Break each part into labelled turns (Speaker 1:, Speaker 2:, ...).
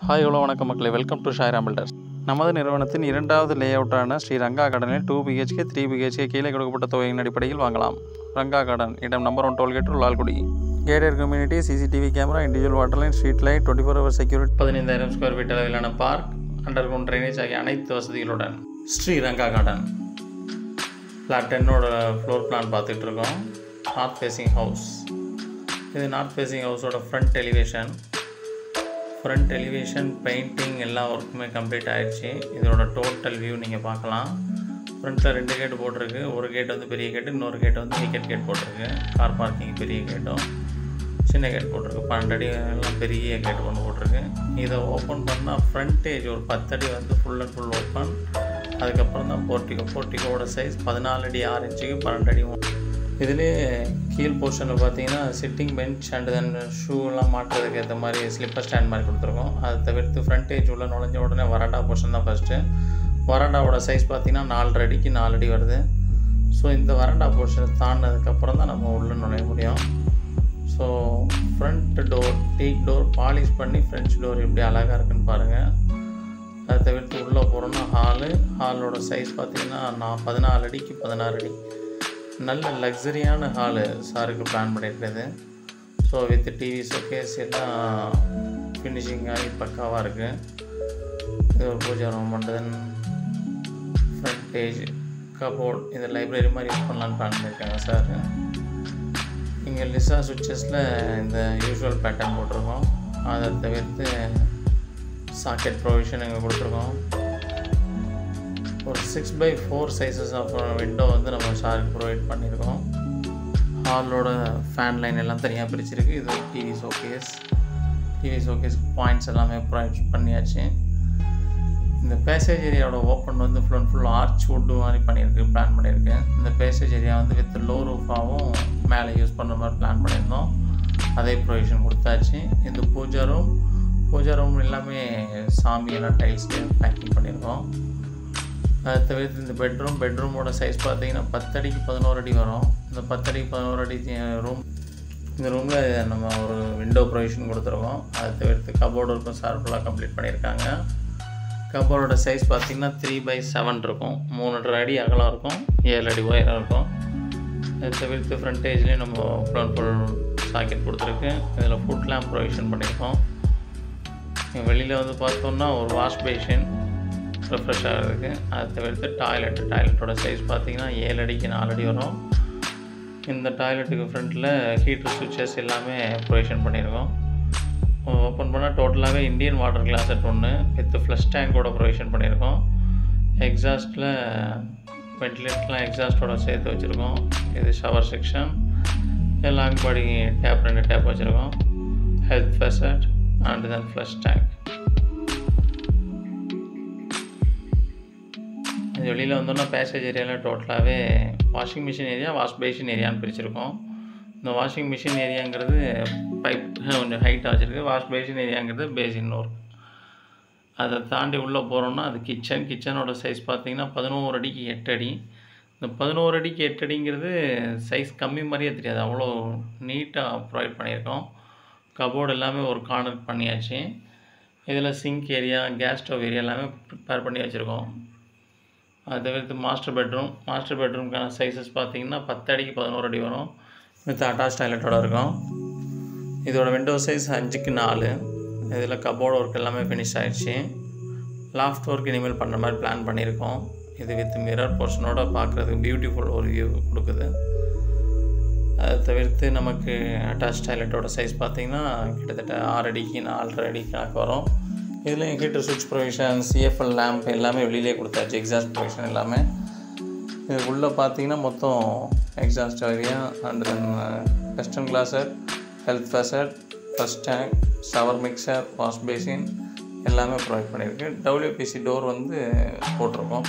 Speaker 1: hi hello வணக்கம் மக்களே welcome to Sairam filters நமது நிறுவனத்தின் இரண்டாவது லே அவுட்டான ஸ்ரீ ரங்கா கார்டனில் டூ பிஹெச்கே த்ரீ பிஹெச்கே கீழே கொடுக்கப்பட்ட தொகையின் அடிப்படையில் வாங்கலாம் ரங்கா கார்டன் இடம் number one tollgate Lalgudi gated community CCTV camera individual water line street light twenty four hour security பதினைந்தாயிரம் ஸ்கொயர் ஃபீட் அளவிலான பார்க் அண்டர் கிரவுண்ட் ட்ரைனேஜ் ஆகிய அனைத்து வசதிகளுடன் ஸ்ரீ ரங்கா கார்டன் ஃப்ளாட் டென்னோட ஃப்ளோர் பிளான் பார்த்துட்டு இருக்கோம் நார்த் ஃபேஸிங் ஹவுஸ் இது நார்த் ஃபேஸிங் ஹவுஸோட front elevation front elevation painting எல்லா ஒர்க்குமே கம்ப்ளீட் ஆயிடுச்சு இதோட டோட்டல் வியூ நீங்கள் பார்க்கலாம் ஃப்ரண்ட்டில் ரெண்டு கேட் போட்டிருக்கு ஒரு கேட் வந்து பெரிய கேட்டு இன்னொரு கேட் வந்து வீக்கெட் கேட் போட்டிருக்கு கார் பார்க்கிங் பெரிய கேட்டும் சின்ன கேட் போட்டிருக்கு பன்னெண்டு அடி எல்லாம் பெரிய கேட் ஒன்று போட்டிருக்கு இதை ஓப்பன் பண்ணால் ஃப்ரண்டேஜ் ஒரு பத்தடி வந்து ஃபுல் அண்ட் ஃபுல் ஓப்பன் அதுக்கப்புறம் தான் போர்ட்டிகோ போர்ட்டிகோட சைஸ் பதினாலு அடி ஆறு இன்ச்சுக்கு பன்னெண்டு அடி இதிலே கீழ் போர்ஷனில் பார்த்தீங்கன்னா சிட்டிங் பெஞ்ச் அண்ட் தென் ஷூலாம் மாட்டுறதுக்கு ஏற்ற மாதிரி ஸ்லிப்பர் ஸ்டாண்ட் மாதிரி கொடுத்துருக்கோம் அதை தவிர்த்து ஃப்ரண்டேஜ் உள்ள நுழைஞ்ச உடனே வராண்டா போர்ஷன் தான் ஃபஸ்ட்டு வராண்டாவோட சைஸ் பார்த்தீங்கன்னா நாலரை அடிக்கு நாலு அடி வருது ஸோ இந்த வராண்டா போர்ஷனை தாண்டினதுக்கப்புறம் தான் நம்ம உள்ளே நுழைய முடியும் so front door teak door polish பண்ணி ஃப்ரெஞ்ச் டோர் எப்படி அழகாக இருக்குன்னு பாருங்கள் அதை தவிர்த்து உள்ளே போகிறோன்னா ஹாலு ஹாலோட சைஸ் பார்த்தீங்கன்னா நான் பதினாலு அடிக்கு பதினாறு அடி நல்ல லக்ஸரியான ஹாலு சாருக்கு பிளான் பண்ணியிருக்கிறது ஸோ வித் டிவி ஷோகேஸ் எல்லாம் ஃபினிஷிங் ஆகி பக்காவாக இருக்குது இது ஒரு பூஜை ரூம் பண்ணுறது ஃப்ரண்டேஜ் கபோர்ட் இது லைப்ரரி மாதிரி யூஸ் பண்ணலான்னு பிளான் பண்ணியிருக்காங்க சார் இங்கே லிசா சுவிட்சஸில் இந்த யூஷுவல் பேட்டர்ன் போட்டிருக்கோம் அதை தவிர்த்து சாக்கெட் ப்ரொவிஷன் இங்கே கொடுத்துருக்கோம் ஒரு six by four sizes of window வந்து நம்ம சாருக்கு ப்ரொவைட் பண்ணியிருக்கோம் ஹாலோட ஃபேன் லைன் எல்லாம் தனியாக பிரிச்சிருக்கு இது TV showcase TV showcase points எல்லாமே ப்ரொவைட் பண்ணியாச்சு இந்த பேசேஜ் ஏரியாவோட ஓப்பன் வந்து full and full arch wood மாதிரி பண்ணியிருக்கு பிளான் பண்ணியிருக்கேன் இந்த பேசேஜ் ஏரியா வந்து வித் லோ ரூஃபாகவும் மேலே யூஸ் பண்ணுற மாதிரி பிளான் பண்ணியிருந்தோம் அதே ப்ரொவிஷன் கொடுத்தாச்சு இந்த பூஜா ரூம் பூஜா ரூம் எல்லாமே சாமி எல்லாம் டைல்ஸ்லேயே பேக்கிங் பண்ணியிருக்கோம் அதை தவிர்த்து இந்த பெட்ரூம் பெட்ரூமோட சைஸ் பார்த்தீங்கன்னா பத்தடிக்கு பதினோரு அடி வரும் இந்த பத்தடிக்கு பதினோரு அடி ரூம் இந்த ரூமில் நம்ம ஒரு விண்டோ ப்ரொவிஷன் கொடுத்துருக்கோம் அதை தவிர்த்து கபோர்டு இருக்கும் சார் ஃபுல்லாக கம்ப்ளீட் பண்ணியிருக்காங்க கபோர்டோட சைஸ் பார்த்திங்கன்னா த்ரீ பை செவன் இருக்கும் மூணுன்றரை அடி அகலம் இருக்கும் ஏழு அடி உயரம் இருக்கும் அதை தவிர்த்து ஃப்ரண்டேஜ்லேயும் நம்ம ஃபுல் அண்ட் ஃபுல் சாக்கெட் கொடுத்துருக்கு இதில் ஃபுட் லேம்ப் ப்ரொவிஷன் பண்ணியிருக்கோம் வெளியில் வந்து பார்த்தோம்னா ஒரு வாஷ் பேஷன் ரெஃப்ரெஷ் ஆகிறதுக்கு அதை தவிர்த்து டாய்லெட்டு டாய்லெட்டோட சைஸ் பார்த்திங்கன்னா ஏழு அடிக்கு நாலு அடி வரும் இந்த டாய்லெட்டுக்கு ஃப்ரண்ட்டில் ஹீட்டர் சுவிட்சஸ் எல்லாமே ப்ரொவிஷன் பண்ணியிருக்கோம் ஓப்பன் பண்ணால் டோட்டலாகவே இந்தியன் வாட்டர் கிளாஸட் ஒன்று வித் ஃப்ளஷ் டேங்கோட ப்ரொவிஷன் பண்ணியிருக்கோம் எக்ஸாஸ்ட்டில் வென்டிலேட்டர்லாம் எக்ஸாஸ்ட்டோட சேர்த்து வச்சுருக்கோம் இது shower section long body tap ரெண்டு டேப் வச்சுருக்கோம் health faucet and then flush tank இது வெளியில் வந்தோன்னா பேசேஜ் ஏரியாவில் டோட்டலாகவே washing machine area wash basin ஏரியான்னு பிரிச்சிருக்கோம் இந்த வாஷிங் மிஷின் ஏரியாங்கிறது பைப் கொஞ்சம் ஹைட்டாக வச்சுருக்கு வாஷ் பேஷின் ஏரியாங்கிறது பேசின் ஒர்க் அதை தாண்டி உள்ளே போகிறோன்னா அது கிச்சன் கிச்சனோட சைஸ் பார்த்திங்கன்னா பதினோரு அடிக்கு எட்டு அடி இந்த பதினோரு அடிக்கு எட்டு அடிங்கிறது சைஸ் கம்மி மாதிரியே தெரியாது அவ்வளோ நீட்டாக ப்ரொவைட் பண்ணியிருக்கோம் கபோர்டு எல்லாமே ஒரு கார்னர் பண்ணியாச்சு இதில் sink area gas stove area எல்லாமே ப்ரிப்பேர் பண்ணி வச்சுருக்கோம் அதை தவிர்த்து மாஸ்டர் பெட்ரூம் மாஸ்டர் பெட்ரூம்க்கான சைஸஸ் பார்த்தீங்கன்னா பத்து அடிக்கு பதினோரு அடி வரும் வித் அட்டாச் டாய்லெட்டோட இருக்கும் இதோட விண்டோ சைஸ் அஞ்சுக்கு நாலு இதில் கபோர்டு ஒர்க் எல்லாமே ஃபினிஷ் ஆகிடுச்சு லாஃப்ட் ஒர்க் இனிமேல் பண்ணுற மாதிரி பிளான் பண்ணியிருக்கோம் இது வித் மிரர் போர்ஷனோட பார்க்குறதுக்கு பியூட்டிஃபுல் ஒரு வியூ கொடுக்குது அதை தவிர்த்து நமக்கு அட்டாச் டாய்லெட்டோட சைஸ் பார்த்திங்கன்னா கிட்டத்தட்ட ஆறு அடிக்கு நாலரை அடி கணக்கு வரும் இதில் ஹீட்டர் சுவிட்ச் ப்ரொவிஷன் சிஎஃப்எல் லேம்ப் எல்லாமே வெளியிலே கொடுத்தாச்சு எக்ஸாஸ்ட் ப்ரொவிஷன் எல்லாமே இது உள்ளே பார்த்தீங்கன்னா மொத்தம் exhaust area and then western closet health faucet ஃபஸ்ட் tank shower mixer wash basin எல்லாமே ப்ரொவைட் பண்ணியிருக்கு டபிள்யூபிசி டோர் வந்து போட்டிருக்கோம்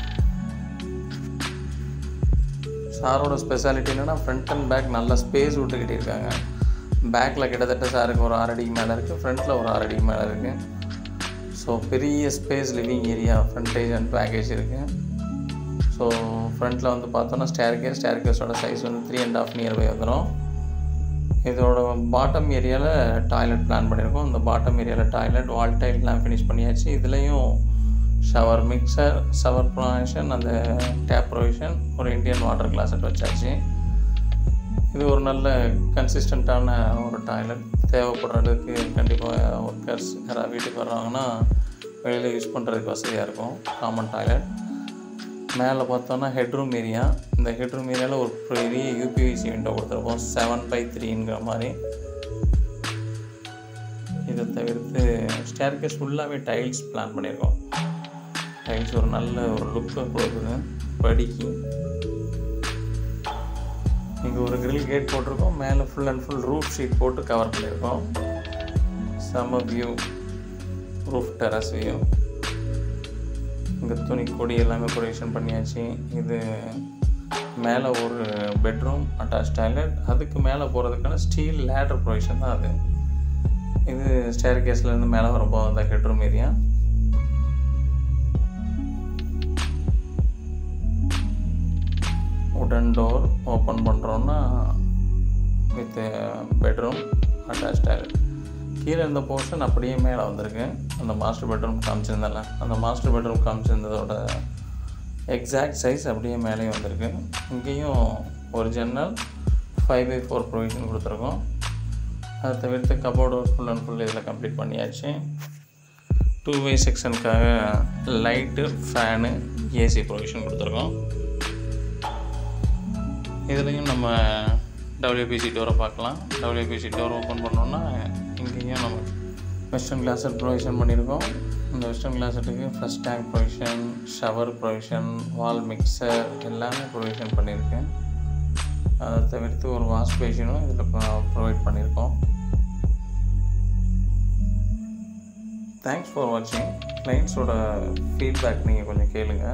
Speaker 1: சாரோட ஸ்பெஷாலிட்டி என்னென்னா ஃப்ரண்ட் அண்ட் பேக் நல்ல ஸ்பேஸ் விட்டு கட்டியிருக்காங்க பேக்கில் கிட்டத்தட்ட சாருக்கு ஒரு ஆறு அடிக்கு மேலே இருக்குது ஃப்ரண்ட்டில் ஒரு ஆறு அடிக்கு மேலே இருக்குது ஸோ பெரிய space living area frontage and package இருக்குது ஸோ ஃப்ரண்ட்டில் வந்து பார்த்தோன்னா ஸ்டேர் கேஸ் ஸ்டேர் கேஸோட சைஸ் வந்து three and half near by வந்துடும் இதோட பாட்டம் ஏரியாவில் டாய்லெட் பிளான் பண்ணியிருக்கோம் இந்த பாட்டம் ஏரியாவில் டாய்லெட் வால் டைல்லாம் ஃபினிஷ் பண்ணியாச்சு இதுலேயும் ஷவர் மிக்சர் ஷவர் ப்ரொவிஷன் அந்த டேப் ப்ரொவிஷன் ஒரு இந்தியன் வாட்டர் கிளாஸட் வச்சாச்சு இது ஒரு நல்ல கன்சிஸ்டண்ட்டான ஒரு டாய்லெட் தேவைப்படுறதுக்கு கண்டிப்பாக ஒர்க்கர்ஸ் யாராவது வீட்டுக்கு வர்றாங்கன்னா வெளியில் யூஸ் பண்ணுறதுக்கு வசதியாக இருக்கும் காமன் டாய்லெட் மேலே பார்த்தோன்னா ஹெட்ரூம் ஏரியா இந்த ஹெட்ரூம் ஏரியாவில் ஒரு பெரிய யூபிவிசி விண்டோ கொடுத்துருப்போம் செவன் பை த்ரீங்கிற மாதிரி இதை தவிர்த்து ஸ்டேர்கேஸ் ஃபுல்லாகவே டைல்ஸ் பிளான் பண்ணியிருக்கோம் டைல்ஸ் ஒரு நல்ல ஒரு லுக்கை கொடுக்குது படிக்கு இங்கே ஒரு கிரில் கேட் போட்டிருக்கோம் மேலே full and full roof sheet போட்டு கவர் பண்ணியிருக்கோம் செம வியூ ரூஃப் டெரஸ் வியூ இங்கே துணி கொடி எல்லாமே ப்ரொவிஷன் பண்ணியாச்சு இது மேலே ஒரு பெட்ரூம் அட்டாச் டாய்லெட் அதுக்கு மேலே போகிறதுக்கான ஸ்டீல் லேடர் ப்ரொவிஷன் தான் அது இது ஸ்டேர் கேஸ்லேருந்து மேலே வரும்போது அந்த ஹெட்ரூம் ஏரியா உடன் டோர் ஓப்பன் பண்ணுறோன்னா வித் பெட்ரூம் அட்டாச் டாய்லெட் கீழே இருந்த போர்ஷன் அப்படியே மேலே வந்திருக்கு அந்த மாஸ்டர் பெட்ரூம் காமிச்சிருந்தல அந்த மாஸ்டர் பெட்ரூம் காமிச்சிருந்ததோட எக்ஸாக்ட் சைஸ் அப்படியே மேலேயும் வந்திருக்கு இங்கேயும் ஒரு ஜன்னல் ஃபைவ் பை ஃபோர் ப்ரொவிஷன் கொடுத்துருக்கோம் அதை தவிர்த்து கபோர்டு ஃபுல் அண்ட் ஃபுல் இதில் கம்ப்ளீட் பண்ணியாச்சு டூ வே செக்ஷனுக்காக லைட்டு ஃபேனு ஏசி ப்ரொவிஷன் கொடுத்துருக்கோம் இதுலேயும் நம்ம டபிள்யூபிசி டோரை பார்க்கலாம் டபிள்யூபிசி டோர் ஓப்பன் பண்ணோன்னா இங்கேயும் நம்ம வெஸ்டர்ன் கிளாஸட் ப்ரொவிஷன் பண்ணியிருக்கோம் இந்த வெஸ்டர்ன் கிளாஸட்டுக்கு ஃபஸ்ட் tank provision shower provision wall mixer எல்லாமே ப்ரொவிஷன் பண்ணியிருக்கேன் அதை தவிர்த்து ஒரு வாஷ் பேஷனும் இதில் ப்ரொவைட் பண்ணியிருக்கோம் தேங்க்ஸ் ஃபார் வாட்சிங் கிளைண்ட்ஸோட ஃபீட்பேக் நீங்கள் கொஞ்சம் கேளுங்க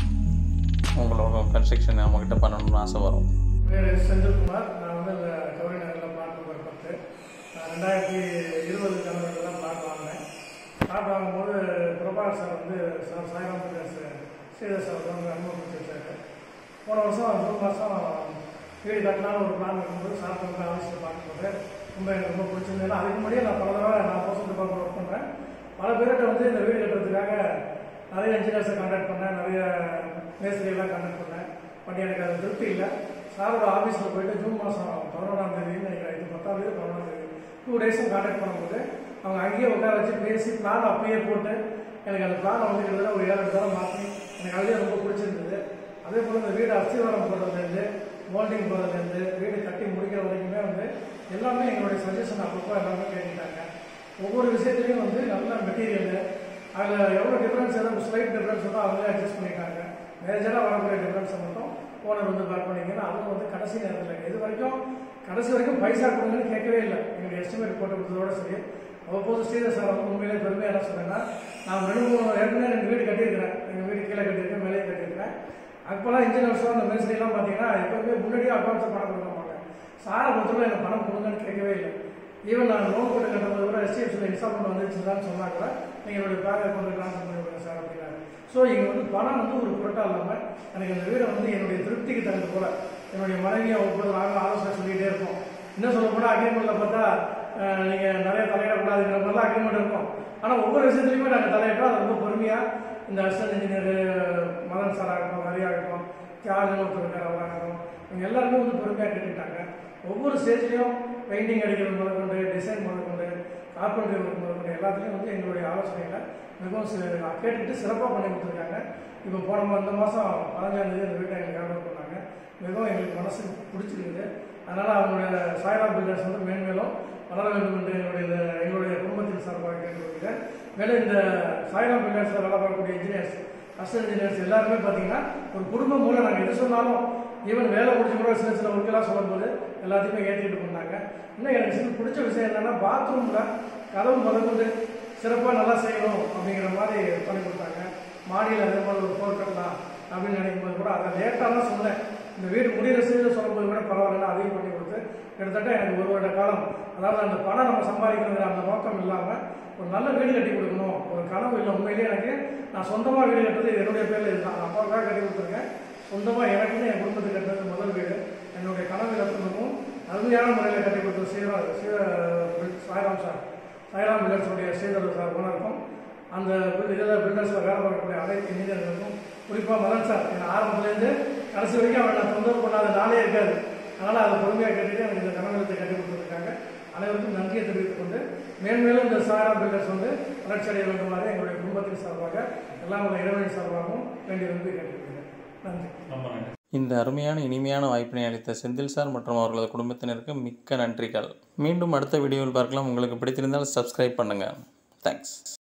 Speaker 1: உங்களோட கன்ஸ்ட்ரக்ஷன் நம்மக்கிட்ட பண்ணணும்னு ஆசை வரும்
Speaker 2: பேர் செந்தில்குமார் நான் வந்து இந்த கௌரி நகரில் பிளாட் நம்பர் பத்து நான் ரெண்டாயிரத்தி இருபது ஜனவரியில் தான் பிளாட் வாங்கினேன் பிளாட் வாங்கும்போது பிரபாகர் சார் வந்து சார் சாய்ராம் பிரகாஷ் ஸ்ரீதர் சார் வந்து அனுமதி வச்சாரு போன வருஷம் ஜூன் மாதம் வீடு கட்டலான்னு ஒரு பிளான் இருக்கும்போது சார் வந்து ஆஃபீஸில் பார்க்கும்போது ரொம்ப எனக்கு ரொம்ப பிடிச்சிருந்தது ஏன்னா அதுக்கு முன்னாடியே நான் பல தடவை நான் போஸ்ட் டிபார்ட்மெண்ட் ஒர்க் பண்ணுறேன் பல பேர்கிட்ட வந்து இந்த வீடு கட்டுறதுக்காக நிறைய இன்ஜினியர்ஸை கான்டாக்ட் பண்ணேன் நிறைய மேஸ்திரியெல்லாம் கான்டாக்ட் பண்ணேன் பட் எனக்கு அது திருப்தி இல்லை சாரோட ஆஃபீஸில் போயிட்டு ஜூன் மாதம் பதினொன்றாம் தேதி நினைக்கிறேன் இது பத்தாம் தேதி பதினொன்றாம் தேதி டூ டேஸும் கான்டாக்ட் பண்ணும்போது அவங்க அங்கேயே உட்கார வச்சு பேசி பிளான் அப்பயே போட்டு எனக்கு அந்த பிளானை வந்து கிட்டத்தட்ட ஒரு ஏழு தடவை மாற்றி எனக்கு அதுலேயே ரொம்ப பிடிச்சிருந்தது அதே போல் இந்த வீடு அஸ்திவாரம் போடுறதுலேருந்து மோல்டிங் போடுறதுலேருந்து வீடு கட்டி முடிக்கிற வரைக்குமே வந்து எல்லாமே எங்களுடைய சஜஷன் அப்பப்போ எல்லாமே கேட்டுட்டாங்க ஒவ்வொரு விஷயத்துலையும் வந்து நல்ல மெட்டீரியல் அதில் எவ்வளோ டிஃப்ரென்ஸ் ஏதாவது ஸ்லைட் டிஃப்ரென்ஸ் வந்து அவங்களே அட்ஜஸ்ட் பண்ணிட்டாங்க மேஜராக வரக்கூடிய டிஃப்ரென்ஸை மட்டும் ஓனர் வந்து பேக் பண்ணிங்கன்னா அதுவும் வந்து கடைசி நேரத்தில் இது வரைக்கும் கடைசி வரைக்கும் பைசா கொடுங்கன்னு கேட்கவே இல்லை எங்களுடைய எஸ்டிமேட் போட்டு கொடுத்ததோட சரி அவ்வப்போது ஸ்ரீதர் சார் வந்து உண்மையிலே பெருமையாக என்ன சொன்னேன்னா நான் ரெண்டு மூணு ஏற்கனவே ரெண்டு வீடு கட்டியிருக்கிறேன் எங்கள் வீடு கீழே கட்டியிருக்கேன் மேலே கட்டியிருக்கிறேன் அப்போல்லாம் இன்ஜினியர்ஸும் அந்த மேஸ்திரிலாம் பார்த்தீங்கன்னா எப்பவுமே முன்னாடியே அட்வான்ஸாக பணம் கொடுக்க மாட்டாங்க சாரை பொறுத்தவரை எனக்கு பணம் கொடுங்கன்னு கேட்கவே இல்லை ஈவன் நான் லோன் போட்டு கட்டும்போது கூட எஸ்டிஎஃப்சியில் இன்ஸ்டால்மெண்ட் வந்துச்சுன்னு சொன்னால் கூட நீங்கள் என்னுடைய பேங்க் அக்கௌண்ட் ட்ரான்ஸ்ஃபர் பண்ணி விடுங்க சார் அப்படின்னாரு ஸோ இங்கே வந்து பணம் வந்து ஒரு பொருட்டா இல்லாமல் எனக்கு இந்த வீடை வந்து என்னுடைய திருப்திக்கு தகுந்த போல என்னுடைய மனைவியை ஒவ்வொரு நாளும் ஆலோசனை சொல்லிகிட்டே இருப்போம் இன்னும் சொல்ல போனால் அக்ரிமெண்ட்டில் பார்த்தா நீங்கள் நிறைய தலையிடக்கூடாதுங்கிற மாதிரிலாம் அக்ரிமெண்ட் இருக்கும் ஆனால் ஒவ்வொரு விஷயத்துலையுமே நாங்கள் தலையிட்டோம் அது ரொம்ப பொறுமையாக இந்த அசிஸ்டன்ட் இன்ஜினியர் மதன் சார் ஆகட்டும் ஹரி ஆகட்டும் தியாகன் ஒருத்தர் அவராகட்டும் இவங்க எல்லாருமே வந்து பொறுமையாக கேட்டுக்கிட்டாங்க ஒவ்வொரு ஸ்டேஜ்லையும் பெயிண்டிங் அடிக்கிறது முதற்கொண்டு டிசைன் முதற்கொண்டு கார்பெண்டரி ஒர்க் முதற்கொண்டு எல்லாத்துலேயும் வந்து எங்களுடைய ஆலோசனைகளை மிகவும் சி- கேட்டுக்கிட்டு சிறப்பாக பண்ணி கொடுத்துருக்காங்க இப்போ போன மா- இந்த மாதம் பதினஞ்சாம் தேதி அந்த வீட்டை எங்களுக்கு ஆர்டர் பண்ணாங்க மிகவும் எங்களுக்கு மனசுக்கு பிடிச்சிருக்குது அதனால் அவங்களுடைய சாய்ராம் பில்டர்ஸ் வந்து மேன்மேலும் வளர வேண்டும் என்று எங்களுடைய இந்த- எங்களுடைய குடும்பத்தின் சார்பாக கேட்டுக்கொள்கிறேன் மேலும் இந்த சாய்ராம் பில்டர்ஸில் வேலை பார்க்கக்கூடிய இன்ஜினியர்ஸ் அசிஸ்டன்ட் இன்ஜினியர்ஸ் எல்லாருமே பார்த்தீங்கன்னா ஒரு குடும்பம் மூலம் நாங்கள் எது சொன்னாலும் ஈவன் வேலை முடிஞ்சு கூட சின்ன சின்ன ஒர்க்கெல்லாம் சொல்லும்போது எல்லாத்தையுமே ஏற்றிக்கிட்டு பண்ணாங்க இன்னும் எனக்கு சின்ன பிடிச்ச விஷயம் என்னன்னா பாத்ரூமில் கதவு முதற்கொண்டு சிறப்பாக நல்லா செய்யணும் அப்படிங்கிற மாதிரி பண்ணி கொடுத்தாங்க மாடியில் அதே மாதிரி ஒரு ஃபோர் கட்டலாம் அப்படின்னு நினைக்கும் போது கூட அதை லேட்டாக தான் சொன்னேன் இந்த வீடு முடிகிற ஸ்டேஜில் சொல்லும்போது கூட பரவாயில்ல அதையும் பண்ணி கொடுத்து கிட்டத்தட்ட எனக்கு ஒரு வருட காலம் அதாவது அந்த பணம் நம்ம சம்பாதிக்கணுங்கிற அந்த நோக்கம் இல்லாமல் ஒரு நல்ல வீடு கட்டி கொடுக்கணும் ஒரு கனவு இல்லை உண்மையிலேயே எனக்கு நான் சொந்தமாக வீடு கட்டுறது இது என்னுடைய பேரில் இதுதான் நான் அப்பாவுக்காக கட்டி கொடுத்துருக்கேன் சொந்தமாக எனக்குன்னு என் குடும்பத்துக்கு கட்டுறது முதல் வீடு என்னுடைய கனவு இலக்கணமும் அருமையான முறையில் கட்டி கொடுத்த சீரா சீர சாய்ராம் சார் சாய்ராம் பில்டர்ஸுடைய ஸ்ரீதர் சார் ஓனருக்கும் அந்த பில் இதில் பில்டர்ஸில் வேலை பார்க்கக்கூடிய அனைத்து இன்ஜினியர்களுக்கும் குறிப்பாக மதன் சார் என் ஆரம்பத்துலேருந்து கடைசி வரைக்கும் அவன் நான் தொந்தரவு பண்ணாத நாளே இருக்காது அதனால் அதை பொறுமையாக கட்டிட்டு எனக்கு இந்த கனவலத்தை கட்டி கொடுத்துருக்காங்க அனைவருக்கும் நன்றியை தெரிவித்துக் கொண்டு மேன்மேலும் இந்த சாய்ராம் பில்டர்ஸ் வந்து வளர்ச்சி அடைய வேண்டுமாறு எங்களுடைய குடும்பத்தின் சார்பாக எல்லாம் உள்ள இறைவனின் சார்பாகவும் வேண்டி வந்து கேட்டுக்கொள்கிறேன் நன்றி
Speaker 3: ரொம்ப நன்றி
Speaker 1: இந்த அருமையான இனிமையான வாய்ப்பினை அளித்த செந்தில் சார் மற்றும் அவர்களது குடும்பத்தினருக்கு மிக்க நன்றிகள் மீண்டும் அடுத்த வீடியோவில் பார்க்கலாம் உங்களுக்கு பிடித்திருந்தால் சப்ஸ்கிரைப் பண்ணுங்கள் தேங்க்ஸ்